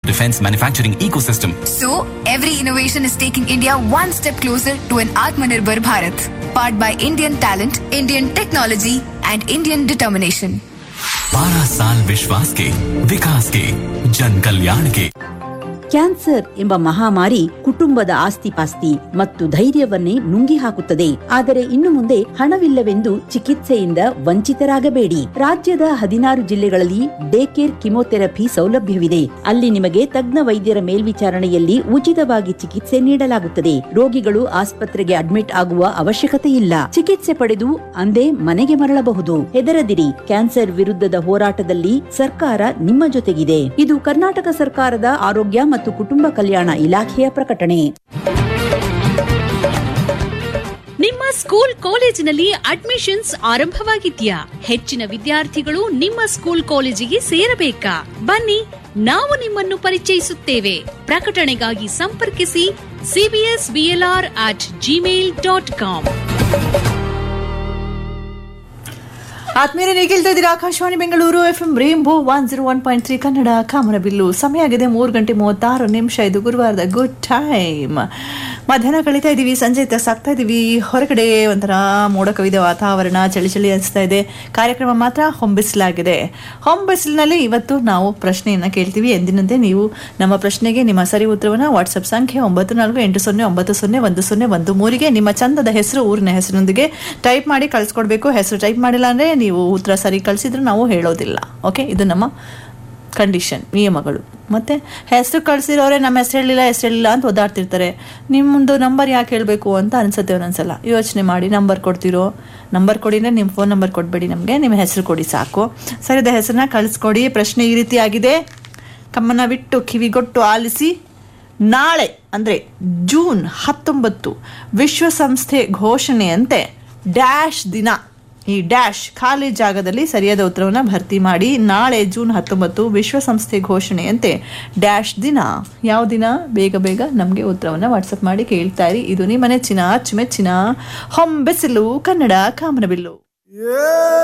defense manufacturing ecosystem. So, every innovation is taking India one step closer to an Atmanirbhar Bharat, powered by Indian talent, Indian technology, and Indian determination. बारह साल विश्वास के विकास के जन कल्याण के cancer ಎಂಬ ಮಹಾಮಾರಿ ಕುಟುಂಬದ ಆಸ್ತಿಪಾಸ್ತಿ ಮತ್ತು ಧೈರ್ಯವನ್ನೇ ನುಂಗಿ ಹಾಕುತ್ತದೆ ಆದರೆ ಇನ್ನು ಮುಂದೆ ಹಣವಿಲ್ಲವೆಂದು ಚಿಕಿತ್ಸೆಯಿಂದ ವಂಚಿತರಾಗಬೇಡಿ ರಾಜ್ಯದ ಹದಿನಾರು ಜಿಲ್ಲೆಗಳಲ್ಲಿ ಡೇ ಕೇರ್ ಕಿಮೋಥೆರಪಿ ಸೌಲಭ್ಯವಿದೆ ಅಲ್ಲಿ ನಿಮಗೆ ತಜ್ಞ ವೈದ್ಯರ ಮೇಲ್ವಿಚಾರಣೆಯಲ್ಲಿ ಉಚಿತವಾಗಿ ಚಿಕಿತ್ಸೆ ನೀಡಲಾಗುತ್ತದೆ ರೋಗಿಗಳು ಆಸ್ಪತ್ರೆಗೆ ಅಡ್ಮಿಟ್ ಆಗುವ ಅವಶ್ಯಕತೆ ಇಲ್ಲ ಚಿಕಿತ್ಸೆ ಪಡೆದು ಅಂದೇ ಮನೆಗೆ ಮರಳಬಹುದು ಹೆದರದಿರಿ ಕ್ಯಾನ್ಸರ್ ವಿರುದ್ಧದ ಹೋರಾಟದಲ್ಲಿ ಸರ್ಕಾರ ನಿಮ್ಮ ಜೊತೆಗಿದೆ ಇದು ಕರ್ನಾಟಕ ಸರ್ಕಾರದ ಆರೋಗ್ಯ ಮತ್ತು ಕುಟುಂಬ ಕಲ್ಯಾಣ ಇಲಾಖೆಯ ಪ್ರಕಟಣೆ ನಿಮ್ಮ ಸ್ಕೂಲ್ ಕಾಲೇಜಿನಲ್ಲಿ ಅಡ್ಮಿಷನ್ಸ್ ಆರಂಭವಾಗಿದ್ಯಾ ಹೆಚ್ಚಿನ ವಿದ್ಯಾರ್ಥಿಗಳು ನಿಮ್ಮ ಸ್ಕೂಲ್ ಕಾಲೇಜಿಗೆ ಸೇರಬೇಕಾ ಬನ್ನಿ ನಾವು ನಿಮ್ಮನ್ನು ಪರಿಚಯಿಸುತ್ತೇವೆ ಪ್ರಕಟಣೆಗಾಗಿ ಸಂಪರ್ಕಿಸಿ CBS BLR at Gmail dot com ಆತ್ಮೀಯರೇ ನೀವು ಕೇಳ್ತಾ ಇದ್ದೀರಾ Akashvani Bengaluru F M rainbow one zero one point three Kannada ಕಾಮರಬಿಲ್ಲು ಸಮಯ ಆಗಿದೆ ಮೂರು ಗಂಟೆ ಮೂವತ್ತಾರು ನಿಮಿಷ ಇದು ಗುರುವಾರದ ಗುಡ್ ಟೈಮ್ ಮಧ್ಯಾಹ್ನ ಕಳೀತಾ ಇದ್ದೀವಿ ಸಂಜೆ ಸಾಕ್ತಾ ಇದ್ದೀವಿ ಹೊರಗಡೆ ಒಂಥರ ಮೋಡ ಕವಿದ ವಾತಾವರಣ ಚಳಿ ಚಳಿ ಅನಿಸ್ತಾ ಇದೆ ಕಾರ್ಯಕ್ರಮ ಮಾತ್ರ ಹೊಂಬಿಸಲಾಗಿದೆ ಹೊಂಬಿಸಿಲಿನಲ್ಲಿ ಇವತ್ತು ನಾವು ಪ್ರಶ್ನೆಯನ್ನು ಕೇಳ್ತೀವಿ ಎಂದಿನಂತೆ ನೀವು ನಮ್ಮ ಪ್ರಶ್ನೆಗೆ ನಿಮ್ಮ ಸರಿ ಉತ್ತರವನ್ನು ವಾಟ್ಸಪ್ ಸಂಖ್ಯೆ ಒಂಬತ್ತು ನಾಲ್ಕು ಎಂಟು ಸೊನ್ನೆ ಒಂಬತ್ತು ಸೊನ್ನೆ ಒಂದು ಸೊನ್ನೆ ಒಂದು ಮೂರಿಗೆ ನಿಮ್ಮ ಚಂದದ ಹೆಸರು ಊರಿನ ಹೆಸರಿನೊಂದಿಗೆ ಟೈಪ್ ಮಾಡಿ ಕಳಿಸ್ಕೊಡ್ಬೇಕು ಹೆಸರು ಟೈಪ್ ಮಾಡಿಲ್ಲ ಅಂದರೆ ನೀವು ಉತ್ತರ ಸರಿ ಕಳಿಸಿದ್ರೆ ನಾವು ಹೇಳೋದಿಲ್ಲ ಓಕೆ ಇದು ನಮ್ಮ ಕಂಡೀಷನ್ ನಿಯಮಗಳು ಮತ್ತು ಹೆಸರು ಕಳಿಸಿರೋರೆ ನಮ್ಮ ಹೆಸರು ಹೇಳಿಲ್ಲ ಹೆಸರು ಹೇಳಿಲ್ಲ ಅಂತ ಓದಾಡ್ತಿರ್ತಾರೆ ನಿಮ್ಮದು ನಂಬರ್ ಯಾಕೆ ಹೇಳಬೇಕು ಅಂತ ಅನ್ಸುತ್ತೆ ಒಂದೊಂದ್ಸಲ ಯೋಚನೆ ಮಾಡಿ ನಂಬರ್ ಕೊಡ್ತಿರೋ ನಂಬರ್ ಕೊಡಿ ಅಂದರೆ ನಿಮ್ಮ ಫೋನ್ ನಂಬರ್ ಕೊಡಬೇಡಿ ನಮಗೆ ನಿಮ್ಮ ಹೆಸರು ಕೊಡಿ ಸಾಕು ಸರಿದ ಹೆಸರನ್ನ ಕಳಿಸ್ಕೊಡಿ ಪ್ರಶ್ನೆ ಈ ರೀತಿ ಆಗಿದೆ ಕಮ್ಮನ ಬಿಟ್ಟು ಕಿವಿಗೊಟ್ಟು ಆಲಿಸಿ ನಾಳೆ ಅಂದರೆ ಜೂನ್ ಹತ್ತೊಂಬತ್ತು ವಿಶ್ವಸಂಸ್ಥೆ ಘೋಷಣೆಯಂತೆ ಡ್ಯಾಶ್ ದಿನ ಈ ಡ್ಯಾಶ್ ಖಾಲಿ ಜಾಗದಲ್ಲಿ ಸರಿಯಾದ ಉತ್ತರವನ್ನು ಭರ್ತಿ ಮಾಡಿ ನಾಳೆ ಜೂನ್ ಹತ್ತೊಂಬತ್ತು ವಿಶ್ವಸಂಸ್ಥೆ ಘೋಷಣೆಯಂತೆ ಡ್ಯಾಶ್ ದಿನ ಯಾವ ದಿನ ಬೇಗ ಬೇಗ ನಮಗೆ ಉತ್ತರವನ್ನು ವಾಟ್ಸಪ್ ಮಾಡಿ ಕೇಳ್ತಾ ಇರಿ ಇದು ನಿಮ್ಮ ನೆಚ್ಚಿನ ಅಚ್ಚುಮೆಚ್ಚಿನ ಹೊಂಬೆಸಲು ಕನ್ನಡ ಕಾಮನಬಿಲ್ಲು